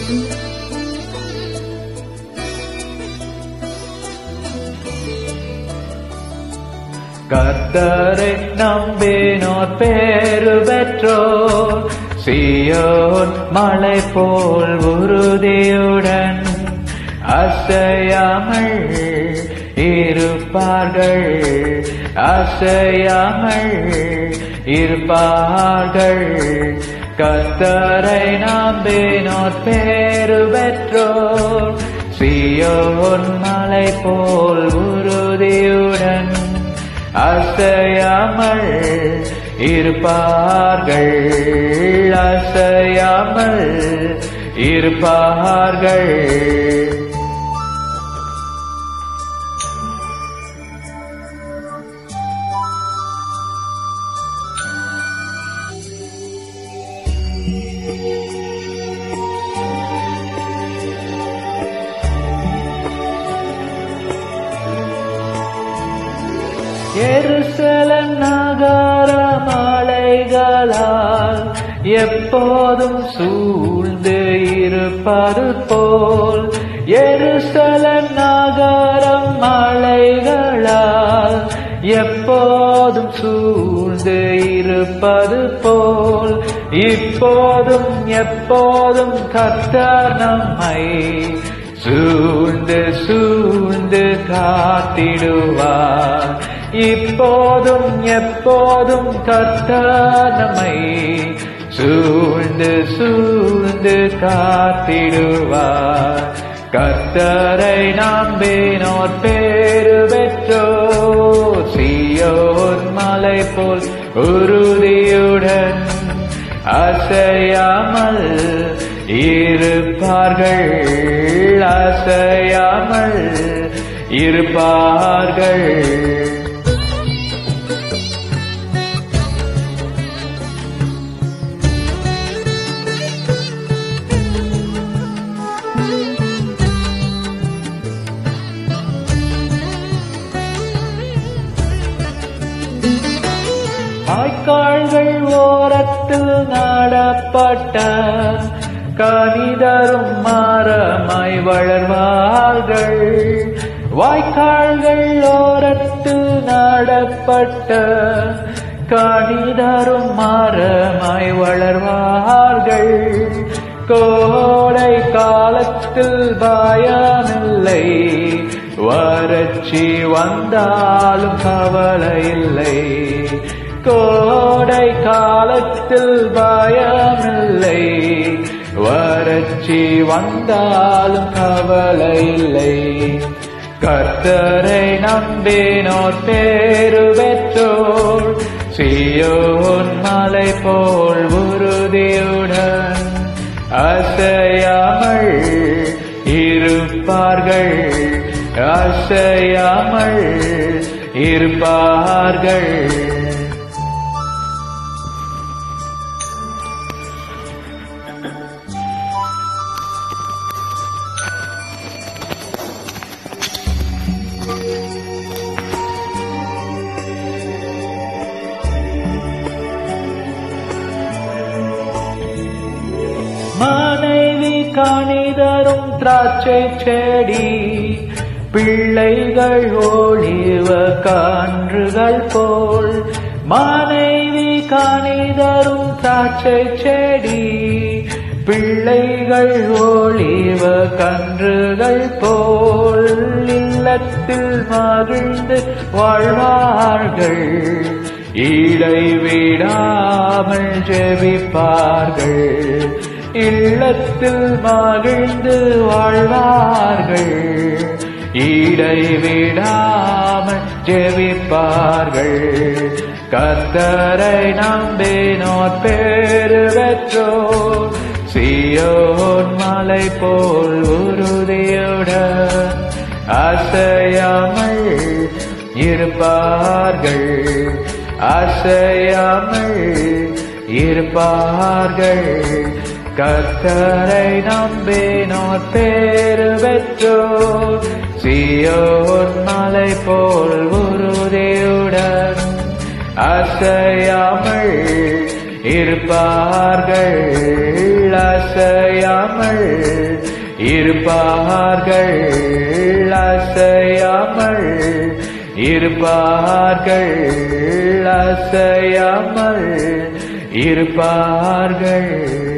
கர்த்தரை நம்பினோர் பேரு பெற்றோர் சியோன் மலை போல் உறுதியுடன் அசையாமல் இருப்பார்கள் அசையாமல் இருப்பார்கள் கர்த்தரை நம்பினோர் பேரு பெற்றோர் சியோன் மலை போல் உறுதியுடன் அசையாமல் இருப்பார்கள் அசையாமல் இருப்பார்கள் எருசலம் நகர மலைகளால் எப்போதும் சூழ்ந்து இருப்பது போல் எருசலம் நகரம் மலைகளால் எப்போதும் சூழ்ந்து இருப்பது போல் இப்போதும் எப்போதும் கர்த்தர் நம்மை சூழ்ந்து சூழ்ந்து காத்திடுவார் இப்போதும் எப்போதும் கர்த்தனமை சூழ்ந்து சூழ்ந்து காத்திடுவார் கர்த்தரை நம்பினோர் பேரு பெற்றோர் சியோர் மலை போல் உறுதியுடன் அசையாமல் இருப்பார்கள் அசையாமல் இருப்பார்கள் வாய்க்கால்கள் ஓரத்தில் நடப்பட்ட கனிதரும் மரமாய் வளர்வார்கள் வாய்க்கால்கள் ஓரத்தில் நடப்பட்ட கனிதரும் மரமாய் வளர்வார்கள் கோடை காலத்தில் பயமில்லை வறட்சி வந்தாலும் கவலை இல்லை கோடை காலத்தில் பயமில்லை வறட்சி வந்தாலும் கவலை இல்லை கர்த்தரை நம்பினோர் பேரு பெற்றோர் சியோன் மலை போல் உறுதியுடன் அசையாமல் இருப்பார்கள் அசையாமல் இருப்பார்கள் மனைவி கணிதரும் திராட்சை செடி பிள்ளைகள் ஒளிவ கான்றுகள் போல் மனைவி கணிதரும் திராட்சை செடி பிள்ளைகள் ஒளிவ கன்றுகள் போல் இல்லத்தில் மகிழ்ந்து வாழ்வார்கள் இடைவிடாமல் ஜெபிப்பார்கள் இல்லத்தில் மகிழ்ந்து வாழ்வார்கள் இடைவிடாமல் ஜெபிப்பார்கள் கர்த்தரை நம்பினோர் பேரு பெற்றோர் சியோன் மலை போல் உறுதியுடன் அசையாமல் இருப்பார்கள் அசையாமல் இருப்பார்கள் கர்த்தரை நம்பினோர் பேரு பெற்றோர் சியோன் மலை போல் உறுதியுடன் அசையாமல் இருப்பார்கள் அசையாமல் இருப்பார்கள் அசையாமல் இருப்பார்கள் அசையாமல் இருப்பார்கள்